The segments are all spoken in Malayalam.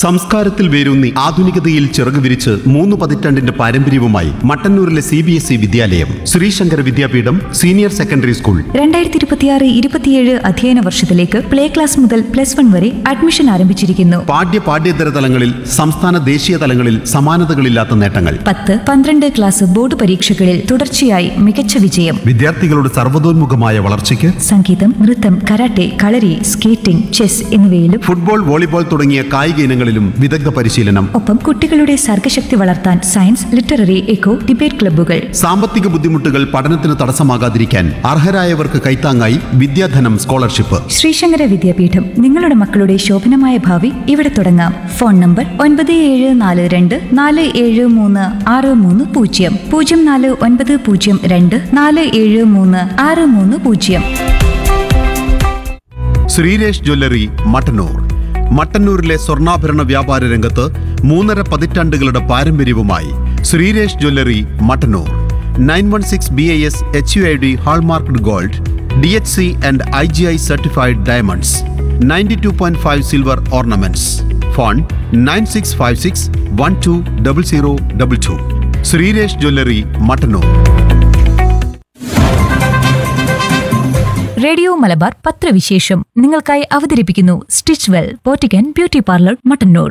സംസ്കാരത്തിൽ വേരൂന്നി ആധുനികതയിൽ ചിറകു വിരിച്ച് മൂന്ന് പതിറ്റാണ്ടിന്റെ പാരമ്പര്യവുമായി മട്ടന്നൂരിലെ സി ബി എസ് ഇ വിദ്യാലയം Sreesankara Vidyapeetham senior secondary school രണ്ടായിരത്തി ഇരുപത്തിയാറ് ഇരുപത്തിയേഴ് അധ്യയന വർഷത്തിലേക്ക് പ്ലേ ക്ലാസ് മുതൽ പ്ലസ് വൺ വരെ അഡ്മിഷൻ ആരംഭിച്ചിരിക്കുന്നു പാഠ്യ പാഠ്യേതര തലങ്ങളിൽ സംസ്ഥാന ദേശീയ തലങ്ങളിൽ സമാനതകളില്ലാത്ത നേട്ടങ്ങൾ പത്ത് പന്ത്രണ്ട് ക്ലാസ് ബോർഡ് പരീക്ഷകളിൽ തുടർച്ചയായി മികച്ച വിജയം വിദ്യാർത്ഥികളുടെ സർവ്വതോന്മുഖമായ വളർച്ചയ്ക്ക് സംഗീതം നൃത്തം കരാട്ടെ കളരി സ്കേറ്റിംഗ് ചെസ് എന്നിവയിലും ഫുട്ബോൾ വോളിബോൾ തുടങ്ങിയ കായിക ഇനങ്ങളിലും വിദഗ്ധ പരിശീലനം ഒപ്പം കുട്ടികളുടെ സർഗശക്തി വളർത്താൻ സയൻസ് ലിറ്റററി എക്കോ ഡിബേറ്റ് ക്ലബ്ബുകൾ സാമ്പത്തിക ബുദ്ധിമുട്ടുകൾ പഠനത്തിന് തടസ്സമാകാതിരിക്കാൻ അർഹരായവർക്ക് കൈത്താങ്ങായി വിദ്യാധനം സ്കോളർഷിപ്പ് ശ്രീശങ്കര വിദ്യാപീഠം നിങ്ങളുടെ മക്കളുടെ ശോഭനമായ ഭാവി ഇവിടെ തുടങ്ങാം ഫോൺ നമ്പർ ഒൻപത് ഏഴ് നാല് രണ്ട് നാല് ഏഴ് മൂന്ന് ആറ് മൂന്ന് പൂജ്യം പൂജ്യം നാല് ഒൻപത് പൂജ്യം രണ്ട് നാല് ഏഴ് മൂന്ന് ആറ് മൂന്ന് പൂജ്യം ശ്രീരേഷ് ജ്വല്ലറി മട്ടന്നൂർ മട്ടന്നൂരിലെ സ്വർണ്ണാഭരണ വ്യാപാര രംഗത്ത് മൂന്നര പതിറ്റാണ്ടുകളുടെ പാരമ്പര്യവുമായി Sreeresh jewellery Mattannur nine one six B I S H U I D hallmarked gold D H C and I G I certified diamonds ninety two point five silver ornaments phone nine six five six one two double zero double two Sreeresh jewellery Mattannur radio Malabar പത്രവിശേഷം നിങ്ങൾക്കായി അവതരിപ്പിക്കുന്നു stitch well Pottikkan beauty parlour Mattannur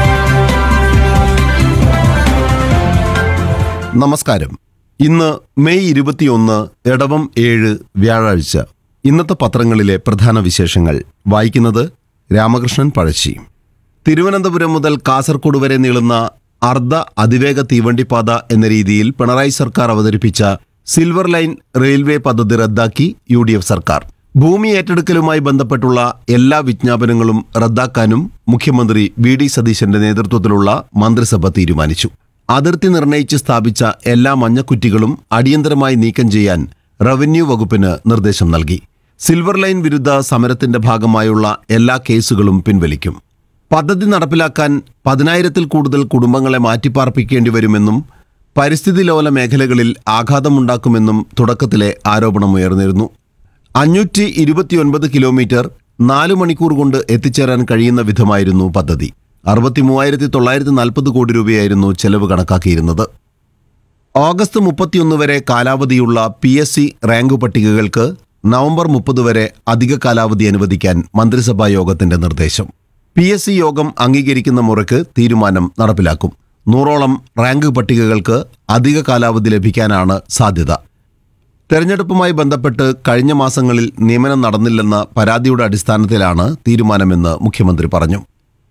നമസ്കാരം ഇന്ന് മെയ് ഇരുപത്തിയൊന്ന് ഇടവം ഏഴ് വ്യാഴാഴ്ച ഇന്നത്തെ പത്രങ്ങളിലെ പ്രധാന വിശേഷങ്ങൾ വായിക്കുന്നത് രാമകൃഷ്ണൻ പഴശ്ശി തിരുവനന്തപുരം മുതൽ കാസർഗോഡ് വരെ നീളുന്ന അർദ്ധ അതിവേഗ തീവണ്ടിപ്പാത എന്ന രീതിയിൽ പിണറായി സർക്കാർ അവതരിപ്പിച്ച സിൽവർ ലൈൻ റെയിൽവേ പദ്ധതി റദ്ദാക്കി യു ഡി എഫ് സർക്കാർ ഭൂമി ഏറ്റെടുക്കലുമായി ബന്ധപ്പെട്ടുള്ള എല്ലാ വിജ്ഞാപനങ്ങളും റദ്ദാക്കാനും മുഖ്യമന്ത്രി വി ഡി സതീശന്റെ നേതൃത്വത്തിലുള്ള മന്ത്രിസഭ തീരുമാനിച്ചു അതിർത്തി നിർണയിച്ച് സ്ഥാപിച്ച എല്ലാ മഞ്ഞക്കുറ്റികളും അടിയന്തരമായി നീക്കം ചെയ്യാൻ റവന്യൂ വകുപ്പിന് നിർദ്ദേശം നൽകി സിൽവർ ലൈൻ വിരുദ്ധ സമരത്തിന്റെ ഭാഗമായുള്ള എല്ലാ കേസുകളും പിൻവലിക്കും പദ്ധതി നടപ്പിലാക്കാൻ പതിനായിരത്തിൽ കൂടുതൽ കുടുംബങ്ങളെ മാറ്റിപ്പാർപ്പിക്കേണ്ടി വരുമെന്നും പരിസ്ഥിതി ലോല മേഖലകളിൽ ആഘാതമുണ്ടാക്കുമെന്നും തുടക്കത്തിലെ ആരോപണമുയർന്നിരുന്നു അഞ്ഞൂറ്റി ഇരുപത്തിയൊൻപത് കിലോമീറ്റർ നാലു മണിക്കൂർ കൊണ്ട് എത്തിച്ചേരാൻ കഴിയുന്ന വിധമായിരുന്നു പദ്ധതി അറുപത്തി മൂവായിരത്തി തൊള്ളായിരത്തി നാൽപ്പത് കോടി രൂപയായിരുന്നു ചെലവ് കണക്കാക്കിയിരുന്നത് ഓഗസ്റ്റ് മുപ്പത്തിയൊന്ന് വരെ കാലാവധിയുള്ള പി എസ് സി റാങ്ക് പട്ടികകൾക്ക് നവംബർ മുപ്പത് വരെ അധിക കാലാവധി അനുവദിക്കാൻ മന്ത്രിസഭാ യോഗത്തിന്റെ നിർദ്ദേശം പി എസ് സി യോഗം അംഗീകരിക്കുന്ന മുറയ്ക്ക് തീരുമാനം നടപ്പിലാക്കും നൂറോളം റാങ്ക് പട്ടികകൾക്ക് അധിക കാലാവധി ലഭിക്കാനാണ് സാധ്യത തെരഞ്ഞെടുപ്പുമായി ബന്ധപ്പെട്ട് കഴിഞ്ഞ മാസങ്ങളിൽ നിയമനം നടന്നില്ലെന്ന പരാതിയുടെ അടിസ്ഥാനത്തിലാണ് തീരുമാനമെന്ന് മുഖ്യമന്ത്രി പറഞ്ഞു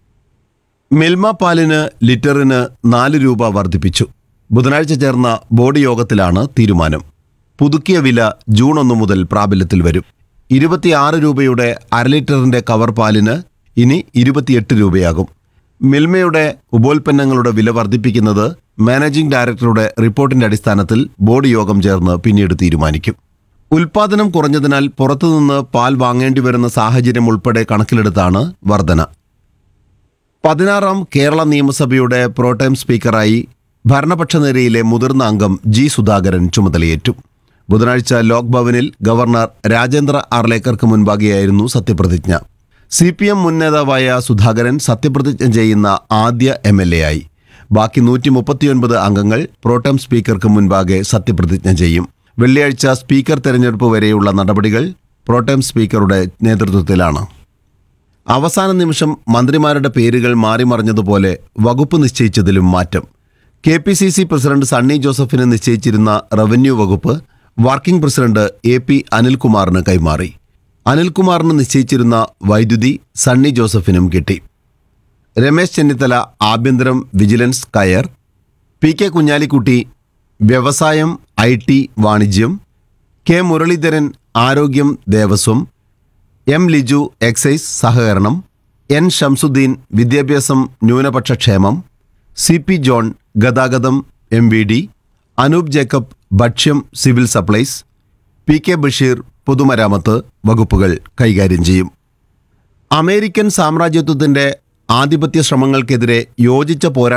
മിൽമ പാലിന് ലിറ്ററിന് നാല് രൂപ വർദ്ധിപ്പിച്ചു ബുധനാഴ്ച ചേർന്ന ബോർഡ് യോഗത്തിലാണ് തീരുമാനം പുതുക്കിയ വില ജൂൺ ഒന്ന് മുതൽ പ്രാബല്യത്തിൽ വരും ഇരുപത്തിയാറ് രൂപയുടെ അര ലിറ്ററിന്റെ കവർ പാലിന് ഇനി ഇരുപത്തിയെട്ട് രൂപയാകും മിൽമയുടെ ഉപോൽപ്പന്നങ്ങളുടെ വില വർദ്ധിപ്പിക്കുന്നത് മാനേജിംഗ് ഡയറക്ടറുടെ റിപ്പോർട്ടിന്റെ അടിസ്ഥാനത്തിൽ ബോർഡ് യോഗം ചേർന്ന് പിന്നീട് തീരുമാനിക്കും ഉൽപാദനം കുറഞ്ഞതിനാൽ പുറത്തുനിന്ന് പാൽ വാങ്ങേണ്ടി വരുന്ന സാഹചര്യം ഉൾപ്പെടെ കണക്കിലെടുത്താണ് വർധന പതിനാറാം കേരള നിയമസഭയുടെ പ്രോടൈം സ്പീക്കറായി ഭരണപക്ഷ നിരയിലെ മുതിർന്ന അംഗം ജി സുധാകരൻ ചുമതലയേറ്റു ബുധനാഴ്ച ലോക് ഭവനിൽ ഗവർണർ രാജേന്ദ്ര ആർലേക്കർക്ക് മുൻപാകെയായിരുന്നു സത്യപ്രതിജ്ഞ സി പി എം മുൻ നേതാവായ സുധാകരൻ സത്യപ്രതിജ്ഞ ചെയ്യുന്ന ആദ്യ എം എൽ എ ആയി ബാക്കി നൂറ്റി മുപ്പത്തിയൊൻപത് അംഗങ്ങൾ പ്രോട്ടം സ്പീക്കർക്ക് മുൻപാകെ സത്യപ്രതിജ്ഞ ചെയ്യും വെള്ളിയാഴ്ച സ്പീക്കർ തെരഞ്ഞെടുപ്പ് വരെയുള്ള നടപടികൾ പ്രോട്ടം സ്പീക്കറുടെ നേതൃത്വത്തിലാണ് അവസാന നിമിഷം മന്ത്രിമാരുടെ പേരുകൾ മാറിമറിഞ്ഞതുപോലെ വകുപ്പ് നിശ്ചയിച്ചതിലും മാറ്റം K P C C president Sunny ജോസഫിന് നിശ്ചയിച്ചിരുന്ന റവന്യൂ വകുപ്പ് വർക്കിംഗ് പ്രസിഡന്റ് എ പി അനിൽകുമാറിന് കൈമാറി അനിൽകുമാറിന് നിശ്ചയിച്ചിരുന്ന വൈദ്യുതി സണ്ണി ജോസഫിനും കിട്ടി രമേശ് ചെന്നിത്തല ആഭ്യന്തരം വിജിലൻസ് കയർ പി കെ കുഞ്ഞാലിക്കുട്ടി വ്യവസായം ഐ ടി വാണിജ്യം കെ മുരളീധരൻ ആരോഗ്യം ദേവസ്വം എം ലിജു എക്സൈസ് സഹകരണം എൻ ഷംസുദ്ദീൻ വിദ്യാഭ്യാസം ന്യൂനപക്ഷ ക്ഷേമം സി പി ജോൺ ഗതാഗതം M V D Anoop Jacob ഭക്ഷ്യം civil supplies P K Basheer പൊതുമരാമത്ത് വകുപ്പുകൾ കൈകാര്യം ചെയ്യും അമേരിക്കൻ സാമ്രാജ്യത്വത്തിന്റെ ആധിപത്യ ശ്രമങ്ങൾക്കെതിരെ യോജിച്ച പോരാട്ടം